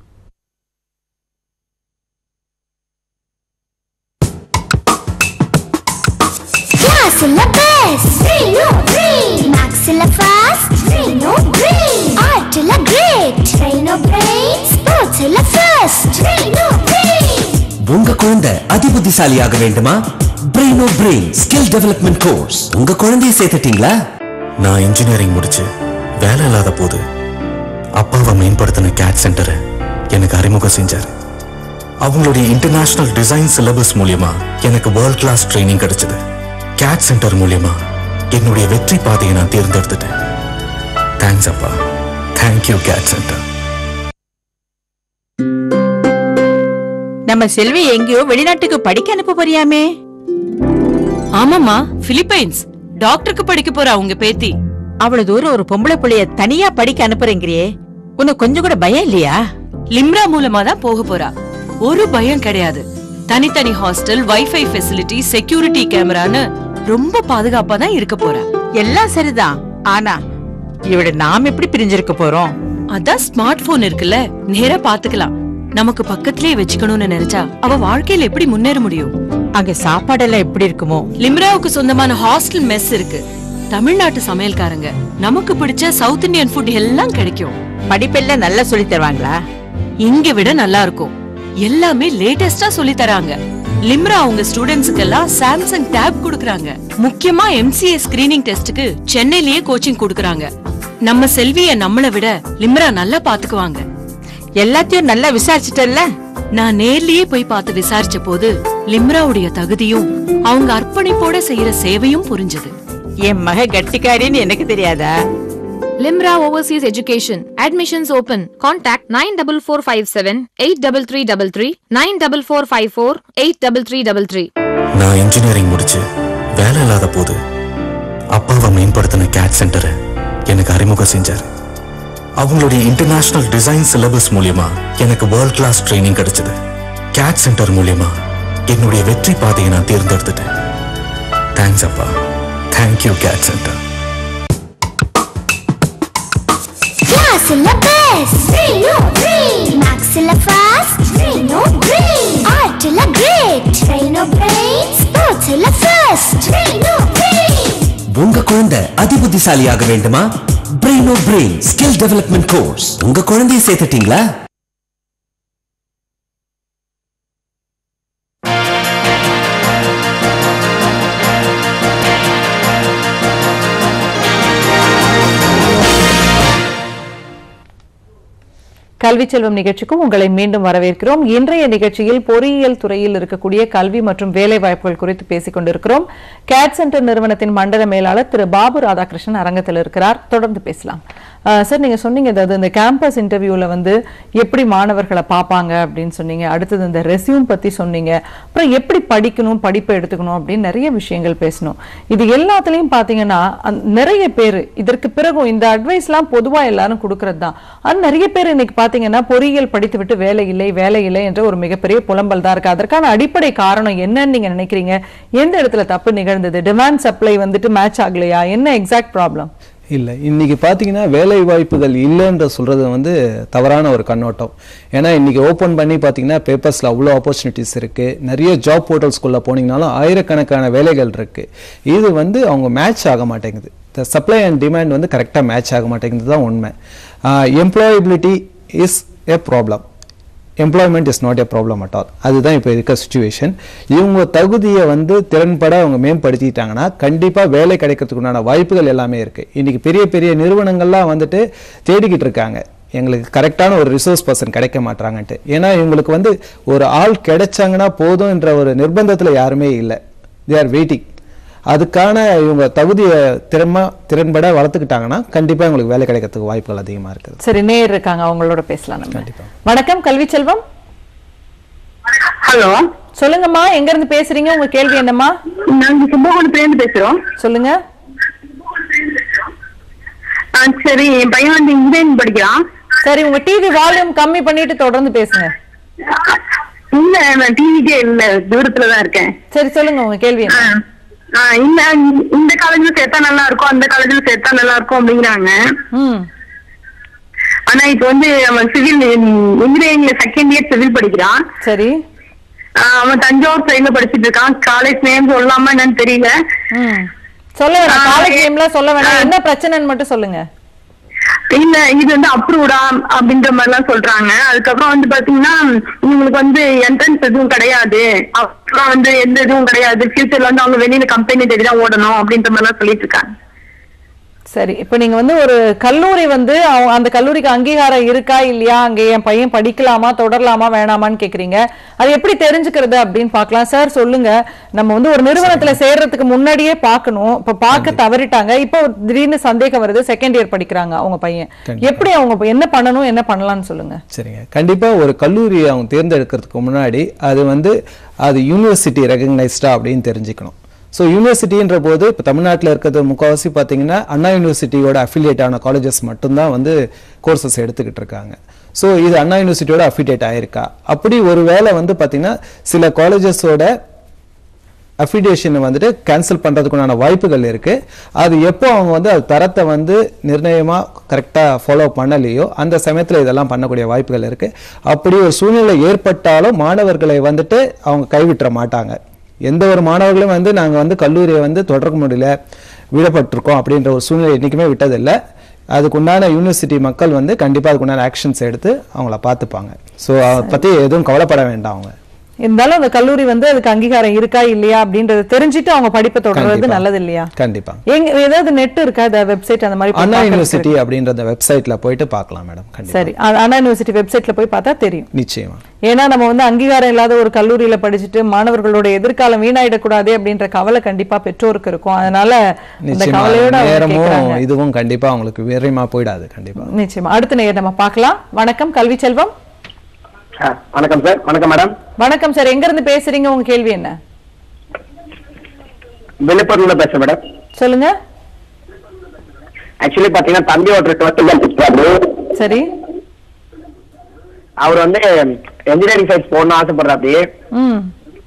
Speaker 4: Classilla best, Reno Green. Maxilla fast, Reno Green. Artilla great, Reno Brain. Sportsilla first, Reno Green.
Speaker 5: உங்க குழந்தை அதிபுத்திசாலியாக வேண்டுமா பிரெயினோ பிரெயின் ஸ்கில் டெவலப்மெண்ட் கோர்ஸ் உங்க குழந்தைய சேர்த்துட்டீங்களா
Speaker 6: நான் இன்ஜினியரிங் முடிச்சு வேலை இல்லாத போது அப்பாவை மேம்படுத்தின கேட் சென்டரை எனக்கு அறிமுகம் செஞ்சார் அவங்களுடைய இன்டர்நேஷனல் டிசைன் சிலபஸ் மூலியமா எனக்கு வேர்ல்ட் கிளாஸ் ட்ரைனிங் கிடைச்சது கேட் சென்டர் மூலியமா என்னுடைய வெற்றி பாதையை நான் தேர்ந்தெடுத்துட்டேன் தேங்க்ஸ் அப்பா தேங்க்யூ கேட் சென்டர்
Speaker 7: நம்ம செல்வி எங்கேயோ வெளிநாட்டுக்கு படிக்க அனுப்ப போறியாமே
Speaker 8: ஆமாமா பிலிப்பைன்ஸ் டாக்டருக்கு படிக்க போறா உங்க பேத்தி
Speaker 7: அவ்வளவு தூரம் ஒரு பொம்பளை புள்ளைய தனியா படிக்க அனுப்புறேங்கிறியே உனக்கு கொஞ்சம் கூட பயம் இல்லையா
Speaker 8: லிம்ரா மூலமா தான் போக போறா ஒரு பயம் கிடையாது தனித்தனி ஹாஸ்டல் வைஃபை ஃபெசிலிட்டி செக்யூரிட்டி கேமரான்னு ரொம்ப பாதுகாப்பா தான் இருக்க போறா
Speaker 7: எல்லாம் சரிதான் ஆனா இவட நாம் எப்படி பிரிஞ்சிருக்க போறோம்
Speaker 8: அதான் ஸ்மார்ட் போன் இருக்குல்ல நேரா பாத்துக்கலாம் நமக்கு பக்கத்திலே வச்சுக்கணும்னு நினைச்சா அவ வாழ்க்கையில எப்படி முன்னேற முடியும்
Speaker 7: அங்க சாப்பாடெல்லாம் எப்படி இருக்குமோ
Speaker 8: லிம்ராவுக்கு சொந்தமான ஹாஸ்டல் மெஸ் இருக்கு தமிழ்நாட்டு சமையல்காரங்க நமக்கு பிடிச்ச சவுத் இந்தியன் ஃபுட் எல்லாம் கிடைக்கும்
Speaker 7: படிப்பெல்லாம் நல்லா சொல்லி தருவாங்களா
Speaker 8: இங்க விட நல்லா இருக்கும் எல்லாமே லேட்டஸ்டா சொல்லி தராங்க லிம்ரா அவங்க ஸ்டூடெண்ட்ஸ்க்கு எல்லாம் சாம்சங் டேப் கொடுக்கறாங்க முக்கியமா எம்சிஏ ஸ்கிரீனிங் டெஸ்டுக்கு சென்னையிலேயே கோச்சிங் கொடுக்கறாங்க நம்ம செல்விய நம்மளை விட லிம்ரா நல்லா பாத்துக்குவாங்க
Speaker 7: எல்லாத்தையும் நல்லா விசாரிச்சுட்டல்ல
Speaker 8: நான் நேர்லயே போய் பார்த்து விசாரிச்ச போது லிம்ராவுடைய தகுதியும் அவங்க அர்ப்பணிப்போட செய்யற சேவையும் புரிஞ்சது
Speaker 7: என் மக கட்டிக்காரின்னு எனக்கு தெரியாதா
Speaker 9: Limra Overseas Education. Admissions open. Contact 94457 83333 94454 83333.
Speaker 6: நான் இன்ஜினியரிங் முடிச்சு வேலை இல்லாத போது அப்பாவை மேம்படுத்தின கேட் சென்டரை எனக்கு அறிமுகம் செஞ்சார் அவங்களுடைய இன்டர்நேஷனல் டிசைன் சிலபஸ் மூலியமா எனக்கு வேர்ல்ட் கிளாஸ் ட்ரைனிங் கிடைச்சது கேட் சென்டர் மூலியமா என்னுடைய வெற்றி பாதையை நான் தேர்ந்தெடுத்துட்டேன் தேங்க்ஸ் அப்பா thank you CAD centre
Speaker 4: Classilla best, Reno Green. Maxilla fast, Reno Green. Artilla great, Reno Brain. Sportsilla first, Reno Green.
Speaker 5: உங்க குழந்தை அதிபுத்திசாலியாக வேண்டுமா பிரெயினோ பிரெயின் ஸ்கில் டெவலப்மெண்ட் கோர்ஸ் உங்க குழந்தைய சேர்த்துட்டீங்களா
Speaker 2: கல்வி செல்வம் நிகழ்ச்சிக்கு உங்களை மீண்டும் வரவேற்கிறோம் இன்றைய நிகழ்ச்சியில் பொறியியல் துறையில் இருக்கக்கூடிய கல்வி மற்றும் வேலை வாய்ப்புகள் குறித்து பேசிக் கொண்டிருக்கிறோம் கேட் சென்டர் நிறுவனத்தின் மண்டல மேலாளர் திரு பாபு ராதாகிருஷ்ணன் அரங்கத்தில் இருக்கிறார் தொடர்ந்து பேசலாம் அஹ், சார் நீங்க சொன்னீங்க அதாவது இந்த கேம்பஸ் இன்டர்வியூல வந்து எப்படி மாணவர்களை பார்ப்பாங்க அப்படின்னு சொன்னீங்க அடுத்தது இந்த ரெஸ்யூம் பத்தி சொன்னீங்க அப்புறம் எப்படி படிக்கணும் படிப்பை எடுத்துக்கணும் அப்படின்னு நிறைய விஷயங்கள் பேசணும் இது எல்லாத்துலயும் பாத்தீங்கன்னா அந்த- நிறைய பேர் இதற்கு பிறகும் இந்த அட்வைஸ்லாம் பொதுவா எல்லாரும் கொடுக்கறது தான் ஆனா நிறைய பேர் இன்னைக்கு பாத்தீங்கன்னா பொறியியல் படித்து விட்டு வேலை இல்லை வேலை இல்லை என்ற ஒரு மிகப்பெரிய புலம்பல் தான் இருக்கு அதற்கான அடிப்படை காரணம் என்னன்னு நீங்க நினைக்கிறீங்க எந்த இடத்துல தப்பு நிகழ்ந்தது டிமாண்ட் சப்ளை வந்துட்டு மேட்ச் ஆகலையா என்ன எக்ஸாக்ட் ப்ராப்ளம்
Speaker 1: இல்லை இன்னைக்கு பார்த்தீங்கன்னா வேலை வாய்ப்புகள் இல்லைன்ற சொல்றது வந்து தவறான ஒரு கண்ணோட்டம் ஏன்னா இன்னைக்கு ஓப்பன் பண்ணி பார்த்தீங்கன்னா பேப்பர்ஸில் அவ்வளோ ஆப்பர்ச்சுனிட்டிஸ் இருக்கு நிறைய ஜாப் போர்ட்டல்ஸ்குள்ளே போனீங்கனாலும் ஆயிரக்கணக்கான வேலைகள் இருக்கு இது வந்து அவங்க மேட்ச் ஆக மாட்டேங்குது த சப்ளை அண்ட் டிமாண்ட் வந்து கரெக்டாக மேட்ச் ஆக மாட்டேங்குது தான் உண்மை employability is a problem employment is not a problem at all அதுதான் இப்போ இருக்க சுச்சுவேஷன் இவங்க தகுதியை வந்து திறன்பட அவங்க மேம்படுத்திட்டாங்கன்னா கண்டிப்பாக வேலை கிடைக்கிறதுக்கு உண்டான வாய்ப்புகள் எல்லாமே இருக்குது இன்றைக்கி பெரிய பெரிய நிறுவனங்கள்லாம் வந்துட்டு தேடிக்கிட்டு இருக்காங்க எங்களுக்கு கரெக்டான ஒரு ரிசோர்ஸ் பர்சன் கிடைக்க மாட்றாங்கன்ட்டு ஏன்னா இவங்களுக்கு வந்து ஒரு ஆள் கிடைச்சாங்கன்னா போதும்ன்ற ஒரு நிர்பந்தத்தில் யாருமே இல்லை தே ஆர் வெயிட்டிங் அதுக்கான இவங்க தகுதியை திறமை திறன்பட வளர்த்துக்கிட்டாங்கன்னா கண்டிப்பா இவங்களுக்கு வேலை கிடைக்கிறதுக்கு வாய்ப்புகள் அதிகமா இருக்குது
Speaker 2: சரி நேர் இருக்காங்க அவங்களோட பேசலாம் நம்ம வணக்கம் கல்வி செல்வம்
Speaker 10: ஹலோ
Speaker 2: சொல்லுங்கம்மா எங்க இருந்து பேசுறீங்க உங்க கேள்வி என்னம்மா
Speaker 10: நாங்க கும்பகோணத்துல இருந்து பேசுறோம்
Speaker 2: சொல்லுங்க
Speaker 10: ஆ, சரி என் பையன் வந்து இன்ஜினியரிங் படிக்கிறான்
Speaker 2: சரி உங்க டிவி வால்யூம் கம்மி பண்ணிட்டு தொடர்ந்து பேசுங்க
Speaker 10: இல்ல நான் டிவிக்கே இல்ல தூரத்துல தான் இருக்கேன்
Speaker 2: சரி சொல்லுங்க உங்க கேள்வி என்ன
Speaker 10: ஆ, இல்ல இந்த காலேஜ்ல சேர்த்தா நல்லா இருக்கும் அந்த காலேஜ்ல சேர்த்தா நல்லா இருக்கும் அப்படிங்கிறாங்க
Speaker 2: ம்
Speaker 10: ஆனா இப்ப வந்து அவன் சிவில் இன்ஜினியரிங்ல செகண்ட் இயர் சிவில் படிக்கிறான்
Speaker 2: சரி
Speaker 10: ஆ, அவன் தஞ்சாவூர் சைடுல படிச்சிட்டு இருக்கான் காலேஜ் நேம் சொல்லாம என்னன்னு தெரியல
Speaker 2: ம் சொல்ல வேணாம் காலேஜ் நேம்ல சொல்ல வேணாம் என்ன பிரச்சனைன்னு மட்டும் சொல்லுங்க
Speaker 10: இல்ல இது வந்து அப்ரூவ்டா அப்படின்ற மாதிரி எல்லாம் சொல்றாங்க அதுக்கப்புறம் வந்து பாத்தீங்கன்னா இவங்களுக்கு வந்து என்ட்ரன்ஸ் எதுவும் கிடையாது அப்புறம் வந்து எந்த இதுவும் கிடையாது ஃபியூச்சர்ல வந்து அவங்க வெளியில கம்பெனி தேடி தான் ஓடணும் அப்படின்ற மாதிரி எல்லாம் சொல்லிட்டு இருக்காங்க
Speaker 2: சரி இப்போ நீங்க வந்து ஒரு கல்லூரி வந்து அவ- அந்த கல்லூரிக்கு அங்கீகாரம் இருக்கா இல்லையா அங்க என் பையன் படிக்கலாமா தொடரலாமா வேணாமான்னு கேக்குறீங்க அது எப்படி தெரிஞ்சுக்கிறது அப்படின்னு பார்க்கலாம் சார் சொல்லுங்க நம்ம வந்து ஒரு நிறுவனத்துல சேர்றதுக்கு முன்னாடியே பார்க்கணும் இப்ப பார்க்க தவறிட்டாங்க இப்போ திடீர்னு சந்தேகம் வருது செகண்ட் இயர் படிக்கிறாங்க அவங்க பையன்
Speaker 1: கண்டிப்பா.
Speaker 2: எப்படி அவங்க இப்ப என்ன பண்ணணும் என்ன பண்ணலாம்னு சொல்லுங்க
Speaker 1: சரிங்க கண்டிப்பா ஒரு கல்லூரியை அவங்க தேர்ந்தெடுக்கிறதுக்கு முன்னாடி அது வந்து அது யூனிவர்சிட்டி ரெகக்னைஸ்டா அப்படின்னு தெரிஞ்சுக்கணும் ஸோ யூனிவர்சிட்டின்ற போது இப்போ தமிழ்நாட்டில் இருக்கிறது முக்கால்வாசி பார்த்தீங்கன்னா அண்ணா யூனிவர்சிட்டியோட அஃபிலியேட் ஆன காலேஜஸ் மட்டும்தான் வந்து கோர்சஸ் எடுத்துக்கிட்டு இருக்காங்க ஸோ இது அண்ணா யூனிவர்சிட்டியோட அஃபிலியேட் ஆயிருக்கா அப்படி ஒரு வேளை வந்து பார்த்தீங்கன்னா சில காலேஜஸோட அஃபிலியேஷனை வந்துட்டு கேன்சல் பண்ணுறதுக்குண்டான வாய்ப்புகள் இருக்கு அது எப்போ அவங்க வந்து அது தரத்தை வந்து நிர்ணயமாக கரெக்டாக ஃபாலோ பண்ணலையோ அந்த சமயத்தில் இதெல்லாம் பண்ணக்கூடிய வாய்ப்புகள் இருக்கு அப்படி ஒரு சூழ்நிலை ஏற்பட்டாலும் மாணவர்களை வந்துட்டு அவங்க கைவிட்டுற மாட்டாங்க எந்த ஒரு மாணவர்களும் வந்து நாங்கள் வந்து கல்லூரியை வந்து தொடர முடியல விடப்பட்டிருக்கோம் அப்படின்ற ஒரு சூழ்நிலை என்றைக்குமே விட்டதில்லை அதுக்குண்டான யூனிவர்சிட்டி மக்கள் வந்து கண்டிப்பாக அதுக்குண்டான ஆக்ஷன்ஸ் எடுத்து அவங்கள பார்த்துப்பாங்க ஸோ அதை பற்றி எதுவும் கவலைப்பட வேண்டாம் அவங்க
Speaker 2: இருந்தாலும் அந்த கல்லூரி வந்து அதுக்கு அங்கீகாரம் இருக்கா இல்லையா அப்படின்றத தெரிஞ்சுட்டு அவங்க படிப்பை தொடர்றது
Speaker 1: கண்டிப்பா.
Speaker 2: நல்லது இல்லையா
Speaker 1: கண்டிப்பா
Speaker 2: எங்க ஏதாவது நெட் இருக்கா இந்த வெப்சைட் அந்த மாதிரி போய்
Speaker 1: அண்ணா
Speaker 2: பார்க்கறதுக்கு?
Speaker 1: யூனிவர்சிட்டி அப்படின்ற அந்த வெப்சைட்ல போயிட்டு பார்க்கலாம் மேடம் கண்டிப்பா
Speaker 2: சரி அ- அண்ணா யூனிவர்சிட்டி வெப்சைட்ல போய் பார்த்தா தெரியும்
Speaker 1: நிச்சயமா
Speaker 2: ஏன்னா நம்ம வந்து அங்கீகாரம் இல்லாத ஒரு கல்லூரியில படிச்சுட்டு மாணவர்களோட எதிர்காலம் வீணாயிடக்கூடாது அப்படின்ற கவலை கண்டிப்பா பெற்றோருக்கு இருக்கும் அதனால அந்த
Speaker 1: நிச்சயமா
Speaker 2: கவலையோட அவங்க
Speaker 1: நேரமும்
Speaker 2: கேக்குறாங்க.
Speaker 1: இதுவும் கண்டிப்பா அவங்களுக்கு வேறமா போயிடாது கண்டிப்பா
Speaker 2: நிச்சயமா அடுத்த நேரம் நம்ம பார்க்கலாம் வணக்கம் கல்வி செல்வம்
Speaker 11: வணக்கம் சார் வணக்கம் மேடம்
Speaker 2: வணக்கம் சார் எங்க இருந்து பேசுறீங்க உங்க கேள்வி என்ன
Speaker 11: விழுப்புரம்ல பேசுறேன் மேடம்
Speaker 2: சொல்லுங்க
Speaker 11: ஆக்சுவலி பாத்தீங்கன்னா தம்பி ஒருத்தர் டுவெல்த்
Speaker 2: சரி
Speaker 11: அவர் வந்து இன்ஜினியரிங் சைட்ஸ் போகணும்னு ஆசைப்படுறாப்படி
Speaker 2: ம்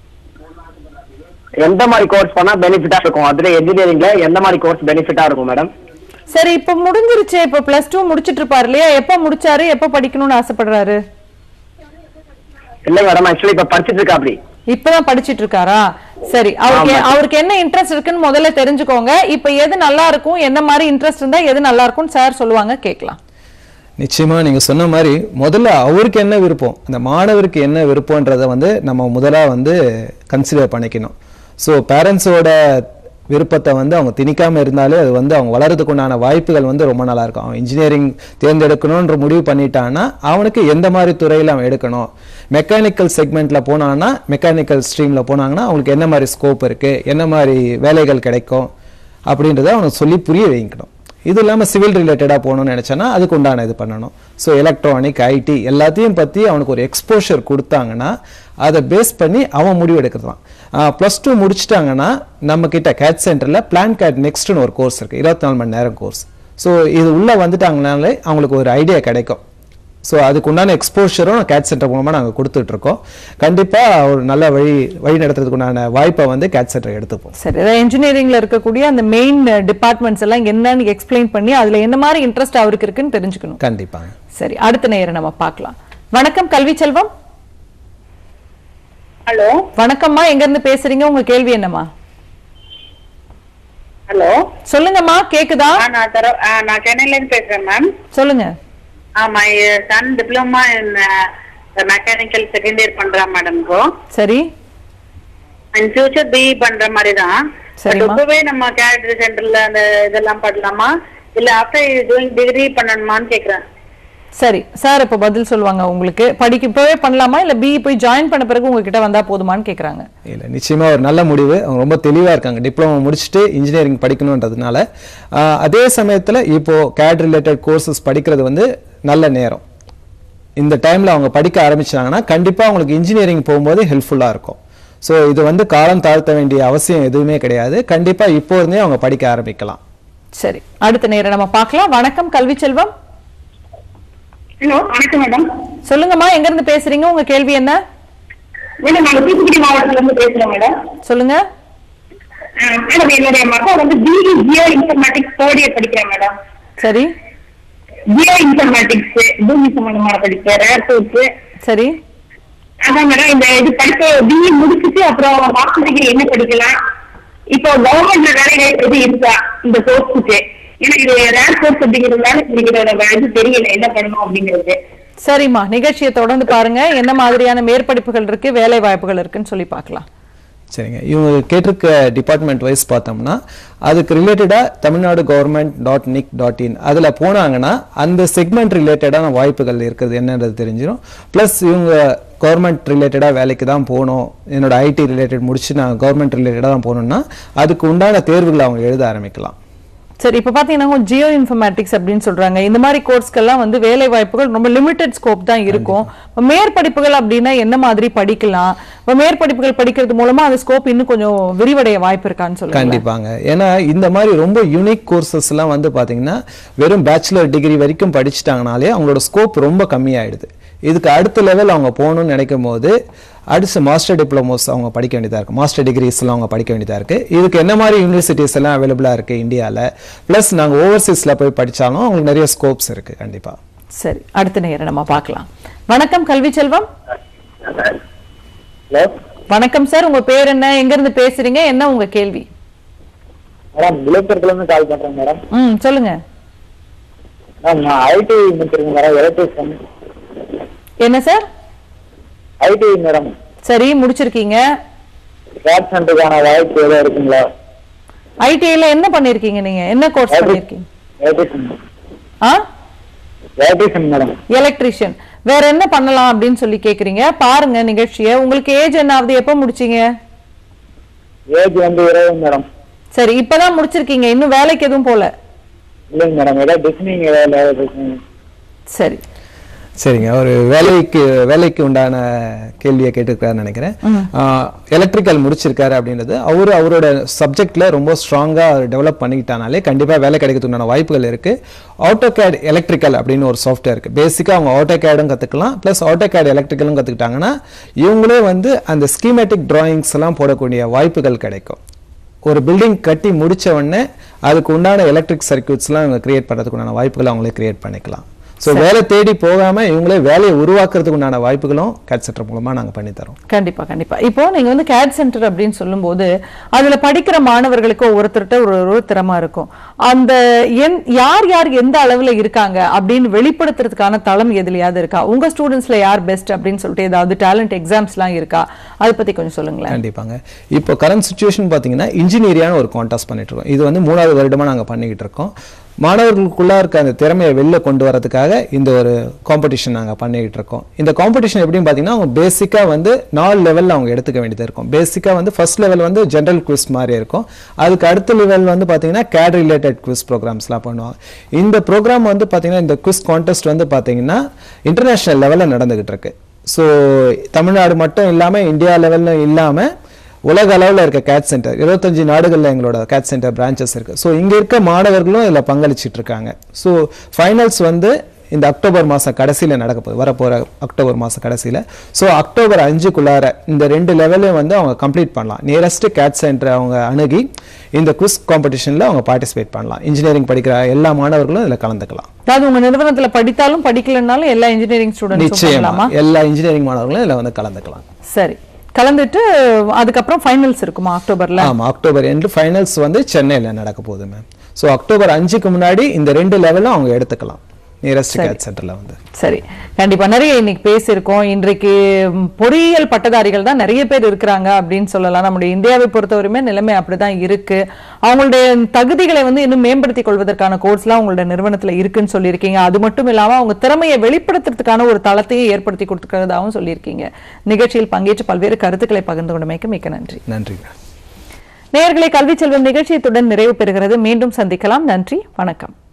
Speaker 11: எந்த மாதிரி கோர்ஸ் பண்ணா பெனிஃபிட்டா இருக்கும் அதுல இன்ஜினியரிங்ல எந்த மாதிரி கோர்ஸ் பெனிஃபிட்டா இருக்கும் மேடம்
Speaker 2: சரி இப்ப முடிஞ்சிருச்சு இப்ப பிளஸ் டூ முடிச்சிட்டு இருப்பாரு இல்லையா எப்ப முடிச்சாரு எப்ப படிக்கணும்னு ஆசைப்படுறாரு
Speaker 11: இல்ல மேடம் ஆக்சுவலி இப்ப படிச்சிட்டு இருக்கா அப்படி
Speaker 2: இப்பதான் படிச்சிட்டு இருக்காரா சரி அவருக்கு
Speaker 11: ஆமா.
Speaker 2: அவருக்கு என்ன இன்ட்ரெஸ்ட் இருக்குன்னு முதல்ல தெரிஞ்சுக்கோங்க இப்ப எது நல்லா இருக்கும் என்ன மாதிரி இன்ட்ரெஸ்ட் இருந்தா எது நல்லா இருக்கும்னு சார் சொல்லுவாங்க கேட்கலாம்
Speaker 1: நிச்சயமா நீங்க சொன்ன மாதிரி முதல்ல அவருக்கு என்ன விருப்பம் அந்த மாணவருக்கு என்ன விருப்பம்ன்றதை வந்து நம்ம முதலா வந்து கன்சிடர் பண்ணிக்கணும் ஸோ பேரண்ட்ஸோட விருப்பத்தை வந்து அவங்க திணிக்காம இருந்தாலே அது வந்து அவங்க வளர்றதுக்கு உண்டான வாய்ப்புகள் வந்து ரொம்ப நல்லா இருக்கும் அவன் இன்ஜினியரிங் தேர்ந்தெடுக்கணுன்ற முடிவு பண்ணிட்டான்னா அவனுக்கு எந்த மாதிரி துறையில் அவன் எடுக்கணும் மெக்கானிக்கல் செக்மெண்ட்ல போனான்னா மெக்கானிக்கல் ஸ்ட்ரீம்ல போனாங்கன்னா அவங்களுக்கு என்ன மாதிரி ஸ்கோப் இருக்கு என்ன மாதிரி வேலைகள் கிடைக்கும் அப்படின்றத அவனுக்கு சொல்லி புரிய வைக்கணும் இது இல்லாமல் சிவில் ரிலேட்டடாக போகணும்னு நினச்சானா அதுக்கு உண்டான இது பண்ணணும் ஸோ எலக்ட்ரானிக் ஐடி எல்லாத்தையும் பற்றி அவனுக்கு ஒரு எக்ஸ்போஷர் கொடுத்தாங்கன்னா அதை பேஸ் பண்ணி அவன் முடிவு எடுக்கிறதான் ப்ளஸ் டூ முடிச்சிட்டாங்கன்னா நம்ம கிட்ட கேட் சென்டரில் பிளான் கேட் நெக்ஸ்ட்னு ஒரு கோர்ஸ் இருக்குது இருபத்தி நாலு மணி நேரம் கோர்ஸ் ஸோ இது உள்ளே வந்துட்டாங்கனாலே அவங்களுக்கு ஒரு ஐடியா கிடைக்கும் ஸோ அதுக்கு உண்டான எக்ஸ்போஷரும் கேட் சென்டர் மூலமாக நாங்கள் கொடுத்துட்ருக்கோம் கண்டிப்பாக ஒரு நல்ல வழி வழி நடத்துறதுக்கு உண்டான வாய்ப்பை வந்து கேட் சென்டர் எடுத்துப்போம்
Speaker 2: சரி அதாவது இன்ஜினியரிங்ல இருக்கக்கூடிய அந்த மெயின் டிபார்ட்மெண்ட்ஸ் எல்லாம் என்னன்னு எக்ஸ்பிளைன் பண்ணி அதுல என்ன மாதிரி இன்ட்ரெஸ்ட் அவருக்கு இருக்குன்னு தெரிஞ்சுக்கணும்
Speaker 1: கண்டிப்பாங்க
Speaker 2: சரி அடுத்த நேரம் நம்ம பார்க்கலாம் வணக்கம் கல்வி செல்வம்
Speaker 10: ஹலோ
Speaker 2: வணக்கம்மா எங்க இருந்து பேசுறீங்க உங்க கேள்வி என்னம்மா
Speaker 10: ஹலோ
Speaker 2: சொல்லுங்கம்மா கேக்குதா
Speaker 10: நான் தர ஆ, நான் சென்னையில இருந்து பேசுறேன் மேம்
Speaker 2: சொல்லுங்க
Speaker 10: my son diploma in mechanical second year பண்றான் மேடம் இப்போ
Speaker 2: சரி
Speaker 10: இன் ஃபியூச்சர் பிஇ பண்ற மாதிரி தான்
Speaker 2: சரிம்மா.
Speaker 10: இப்பவே நம்ம கேரக்டர் சென்டர்ல அந்த இதெல்லாம் பண்ணலாமா இல்ல ஆஃப்டர் டூயிங் டிகிரி பண்ணணுமான்னு கேக்குறேன்
Speaker 2: சரி சார் இப்ப பதில் சொல்லுவாங்க உங்களுக்கு படிக்க இப்பவே பண்ணலாமா இல்ல பிஇ போய் ஜாயின் பண்ண பிறகு உங்ககிட்ட வந்தா போதுமான்னு கேக்குறாங்க
Speaker 1: இல்லை நிச்சயமா ஒரு நல்ல முடிவு அவங்க ரொம்ப தெளிவாக இருக்காங்க டிப்ளமோ முடிச்சுட்டு இன்ஜினியரிங் படிக்கணுன்றதுனால ஆஹ், அதே சமயத்தில் இப்போ கேட் ரிலேட்டட் கோர்சஸ் படிக்கிறது வந்து நல்ல நேரம் இந்த டைமில் அவங்க படிக்க ஆரம்பிச்சாங்கன்னா கண்டிப்பாக அவங்களுக்கு இன்ஜினியரிங் போகும்போது ஹெல்ப்ஃபுல்லாக இருக்கும் ஸோ இது வந்து காலம் தாழ்த்த வேண்டிய அவசியம் எதுவுமே கிடையாது கண்டிப்பாக இப்போ இருந்தே அவங்க படிக்க ஆரம்பிக்கலாம்
Speaker 2: சரி அடுத்த நேரம் நம்ம பார்க்கலாம் வணக்கம் கல்வி செல்வம்
Speaker 10: ஹலோ வணக்கம் மேடம்
Speaker 2: சொல்லுங்கம்மா எங்க இருந்து பேசுறீங்க உங்க கேள்வி என்ன
Speaker 10: மேடம் நாங்க தூத்துக்குடி மாவட்டத்துல இருந்து பேசுறோம் மேடம்
Speaker 2: சொல்லுங்க
Speaker 10: மேடம் என்னுடைய மகன் வந்து BE geo informatics third year படிக்கிறேன் மேடம்
Speaker 2: சரி
Speaker 10: ஜியோ இன்ஃபர்மேட்டிக்ஸ் பூமி சம்பந்தமான படிப்பு ரேர் கோர்ஸ்
Speaker 2: சரி
Speaker 10: அதான் மேடம் இந்த இது படிப்பு பிஇ முடிச்சுட்டு அப்புறம் மாஸ்டர் டிகிரி என்ன படிக்கலாம் இப்போ கவர்மெண்ட்ல வேலை வாய்ப்பு எது இருக்கா இந்த கோர்ஸுக்கு எனக்கு இது ரேர் கோர்ஸ் அப்படிங்கிறதுனால எனக்கு இதோட இது தெரியல என்ன பண்ணணும் அப்படிங்கிறது
Speaker 2: சரிம்மா நிகழ்ச்சியை தொடர்ந்து பாருங்க என்ன மாதிரியான மேற்படிப்புகள் இருக்கு வேலை வாய்ப்புகள் இருக்குன்னு சொல்லி பார்க்கலாம்
Speaker 1: சரிங்க இவங்க கேட்டிருக்க டிபார்ட்மெண்ட் வைஸ் பார்த்தோம்னா அதுக்கு ரிலேட்டடாக Tamil Nadu government dot nic dot in அதில் போனாங்கன்னா அந்த செக்மெண்ட் ரிலேட்டடான வாய்ப்புகள் இருக்குது என்னன்றது தெரிஞ்சிடும் ப்ளஸ் இவங்க கவர்மெண்ட் ரிலேட்டடாக வேலைக்கு தான் போகணும் என்னோட ஐடி ரிலேட்டட் முடிச்சு நான் கவர்மெண்ட் ரிலேட்டடாக தான் போகணுன்னா அதுக்கு உண்டான தேர்வுகளை அவங்க எழுத ஆரம்பிக்கலாம்
Speaker 2: சரி இப்ப பாத்தீங்கன்னா ஜியோ இன்ஃபர்மேட்டிக்ஸ் அப்படின்னு சொல்றாங்க இந்த மாதிரி கோர்ஸ்க்கெல்லாம் வந்து வேலை வாய்ப்புகள் ரொம்ப லிமிடெட் ஸ்கோப் தான் இருக்கும் இப்ப மேற்படிப்புகள் அப்படின்னா என்ன மாதிரி படிக்கலாம் இப்ப மேற்படிப்புகள் படிக்கிறது மூலமா அந்த ஸ்கோப் இன்னும் கொஞ்சம் விரிவடைய வாய்ப்பு இருக்கான்னு சொல்லுங்க
Speaker 1: கண்டிப்பாங்க ஏன்னா இந்த மாதிரி ரொம்ப யூனிக் கோர்சஸ்லாம் வந்து பார்த்தீங்கன்னா வெறும் பேச்சுலர் டிகிரி வரைக்கும் படிச்சிட்டாங்கனாலே அவங்களோட ஸ்கோப் ரொம்ப கம்மியாயிடுது இதுக்கு அடுத்த லெவல் அவங்க போகணும்னு நினைக்கும் போது அடுத்த மாஸ்டர் டிப்ளமோஸ் அவங்க படிக்க வேண்டியதாக இருக்குது மாஸ்டர் டிகிரிஸ்லாம் அவங்க படிக்க வேண்டியதாக இருக்குது இதுக்கு என்ன மாதிரி யூனிவர்சிட்டிஸ் எல்லாம் அவைலபிளாக இருக்குது இந்தியாவில் ப்ளஸ் நாங்கள் ஓவர்சீஸில் போய் படித்தாலும் அவங்களுக்கு நிறைய ஸ்கோப்ஸ் இருக்குது கண்டிப்பாக
Speaker 2: சரி அடுத்த நேரம் நம்ம பார்க்கலாம் வணக்கம் கல்வி செல்வம்
Speaker 11: ஹலோ
Speaker 2: வணக்கம் சார் உங்க பேர் என்ன எங்க இருந்து பேசுறீங்க என்ன உங்க கேள்வி
Speaker 11: மேடம் விழுப்புரத்துல இருந்து கால் பண்றேன் மேடம்
Speaker 2: ம் சொல்லுங்க
Speaker 11: மேம் நான் ஐடி முடிச்சிருக்கேன் மேடம் எலக்ட்ரிஷியன்
Speaker 2: என்ன சார்
Speaker 11: ஐடி மேடம்
Speaker 2: சரி முடிச்சிருக்கீங்க
Speaker 11: ஜாப் சென்டருக்கான வாய்ப்பு ஏதோ இருக்குங்களா
Speaker 2: ஐடிஐல என்ன பண்ணிருக்கீங்க நீங்க என்ன கோர்ஸ் பண்ணிருக்கீங்க
Speaker 11: எலக்ட்ரிஷியன்
Speaker 2: ஆ
Speaker 11: எலக்ட்ரிஷியன் மேடம்
Speaker 2: எலக்ட்ரிஷியன் வேற என்ன பண்ணலாம் அப்படின்னு சொல்லி கேக்குறீங்க பாருங்க நிகழ்ச்சியை உங்களுக்கு ஏஜ் என்ன ஆகுது எப்போ முடிச்சீங்க
Speaker 11: ஏஜ் வந்து இருபது மேடம்
Speaker 2: சரி இப்பதான் முடிச்சிருக்கீங்க இன்னும் வேலைக்கு எதுவும் போல
Speaker 11: இல்லைங்க மேடம் ஏதாவது டிசைனிங் ஏதாவது
Speaker 2: சரி
Speaker 1: சரிங்க ஒரு வேலைக்கு வேலைக்கு உண்டான கேள்வியை கேட்டிருக்காருன்னு நினைக்கிறேன் எலக்ட்ரிக்கல் முடிச்சிருக்காரு அப்படின்றது அவர் அவரோட சப்ஜெக்ட்ல ரொம்ப ஸ்ட்ராங்காக டெவலப் பண்ணிக்கிட்டானாலே கண்டிப்பாக வேலை கிடைக்கிறதுக்கு உண்டான வாய்ப்புகள் இருக்கு ஆட்டோ கேட் எலக்ட்ரிக்கல் அப்படின்னு ஒரு சாஃப்ட்வேர் இருக்கு பேசிக்காக அவங்க ஆட்டோ கேடும் கற்றுக்கலாம் ப்ளஸ் ஆட்டோ கேட் எலக்ட்ரிக்கலும் கற்றுக்கிட்டாங்கன்னா இவங்களே வந்து அந்த ஸ்கீமேட்டிக் டிராயிங்ஸ் எல்லாம் போடக்கூடிய வாய்ப்புகள் கிடைக்கும் ஒரு பில்டிங் கட்டி முடிச்ச உடனே அதுக்கு உண்டான எலக்ட்ரிக் சர்க்கியூட்ஸ்லாம் இவங்க கிரியேட் பண்ணுறதுக்கு உண்டான வாய்ப்புகளை அவங்களே கிரியேட் பண்ணிக்கலாம் ஸோ வேலை தேடி போகாம இவங்களே வேலையை உருவாக்குறதுக்கு உண்டான வாய்ப்புகளும் கேட் சென்டர் மூலமா நாங்க பண்ணி தரோம்
Speaker 2: கண்டிப்பா கண்டிப்பா இப்போ நீங்க வந்து கேட் சென்டர் அப்படின்னு சொல்லும்போது அதுல படிக்கிற மாணவர்களுக்கு ஒவ்வொருத்தர்கிட்ட ஒரு ஒரு திறமை இருக்கும் அந்த எந் யார் யார் எந்த அளவுல இருக்காங்க அப்படின்னு வெளிப்படுத்துறதுக்கான தளம் எதுலயாவது இருக்கா உங்க ஸ்டூடெண்ட்ஸ்ல யார் பெஸ்ட் அப்படின்னு சொல்லிட்டு ஏதாவது டேலண்ட் எக்ஸாம்ஸ்லாம் இருக்கா அதை பத்தி கொஞ்சம் சொல்லுங்களேன்
Speaker 1: கண்டிப்பாங்க இப்போ கரண்ட் சுச்சுவேஷன் பார்த்தீங்கன்னா இன்ஜினியரியான ஒரு கான்டாஸ்ட் பண்ணிட்டு இருக்கோம் இது வந்து மூணாவது வருடமா நாங்க பண்ணிக்கிட்டு இருக்கோம் மாணவர்களுக்குள்ள இருக்க அந்த திறமையை வெளில கொண்டு வரதுக்காக இந்த ஒரு காம்படிஷன் நாங்க பண்ணிக்கிட்டு இருக்கோம் இந்த காம்படிஷன் எப்படின்னு பார்த்தீங்கன்னா அவங்க பேசிக்காக வந்து நாலு லெவலில் அவங்க எடுத்துக்க வேண்டியது இருக்கும் பேசிக்காக வந்து ஃபர்ஸ்ட் லெவல் வந்து ஜென்ரல் குவிஸ் மாதிரி இருக்கும் அதுக்கு அடுத்த லெவல் வந்து பார்த்தீங்கன்னா கேட் ரிலேட்டட் குவிஸ் ப்ரோக்ராம்ஸ்லாம் பண்ணுவாங்க இந்த ப்ரோக்ராம் வந்து பார்த்தீங்கன்னா இந்த குவிஸ் கான்டெஸ்ட் வந்து பார்த்தீங்கன்னா இன்டர்நேஷனல் லெவலில் நடந்துகிட்டு இருக்கு ஸோ தமிழ்நாடு மட்டும் இல்லாமல் இந்தியா லெவலில் இல்லாமல் உலக அளவில் இருக்க கேட் சென்டர் இருபத்தஞ்சு நாடுகளில் எங்களோட கேட் சென்டர் பிரான்ச்சஸ் இருக்கு ஸோ இங்கே இருக்க மாணவர்களும் இதில் பங்களிச்சிட்டு இருக்காங்க ஸோ ஃபைனல்ஸ் வந்து இந்த அக்டோபர் மாதம் கடைசியில் நடக்க போகுது வரப்போகிற அக்டோபர் மாதம் கடைசியில் ஸோ அக்டோபர் அஞ்சுக்குள்ளார இந்த ரெண்டு லெவலையும் வந்து அவங்க கம்ப்ளீட் பண்ணலாம் நியரஸ்ட் கேட் சென்டர் அவங்க அணுகி இந்த குவிஸ் காம்படிஷனில் அவங்க பார்ட்டிசிபேட் பண்ணலாம் இன்ஜினியரிங் படிக்கிற எல்லா மாணவர்களும் இதில் கலந்துக்கலாம்
Speaker 2: அதாவது உங்க நிறுவனத்துல படித்தாலும் படிக்கலனாலும் எல்லா இன்ஜினியரிங் ஸ்டூடெண்ட்ஸும்
Speaker 1: நிச்சயமா
Speaker 2: பண்ணலாமா
Speaker 1: எல்லா இன்ஜினியரிங் மாணவர்களும் இதில் வந்து கலந்துக்கலாம்
Speaker 2: சரி கலந்துட்டு அதுக்கப்புறம் ஃபைனல்ஸ் இருக்குமா அக்டோபர்ல
Speaker 1: ஆமா அக்டோபர் எண்டு ஃபைனல்ஸ் வந்து சென்னையில் நடக்க போகுது மேம் ஸோ அக்டோபர் அஞ்சுக்கு முன்னாடி இந்த ரெண்டு லெவலும் அவங்க எடுத்துக்கலாம் நியரஸ்ட்
Speaker 2: சரி.
Speaker 1: கேட் சென்டர்ல வந்து
Speaker 2: சரி கண்டிப்பா நிறைய இன்னைக்கு பேசியிருக்கோம் இன்றைக்கு ம், பொறியியல் பட்டதாரிகள் தான் நிறைய பேர் இருக்கிறாங்க அப்படின்னு சொல்லலாம் நம்முடைய இந்தியாவை பொறுத்தவரையுமே நிலைமை அப்படிதான் இருக்கு அவங்களுடைய தகுதிகளை வந்து இன்னும் மேம்படுத்திக் கொள்வதற்கான கோர்ஸ்லாம் உங்களுடைய நிறுவனத்துல இருக்குன்னு சொல்லியிருக்கீங்க அது மட்டும் இல்லாம அவங்க திறமையை வெளிப்படுத்துறதுக்கான ஒரு தளத்தையும் ஏற்படுத்தி கொடுத்துக்கிறதாவும் சொல்லியிருக்கீங்க நிகழ்ச்சியில் பங்கேற்று பல்வேறு கருத்துக்களை பகிர்ந்து கொண்டமைக்கு மிக்க நன்றி
Speaker 1: நன்றிங்க
Speaker 2: நேயர்களை கல்வி செல்வம் நிகழ்ச்சியத்துடன் நிறைவு பெறுகிறது மீண்டும் சந்திக்கலாம் நன்றி வணக்கம்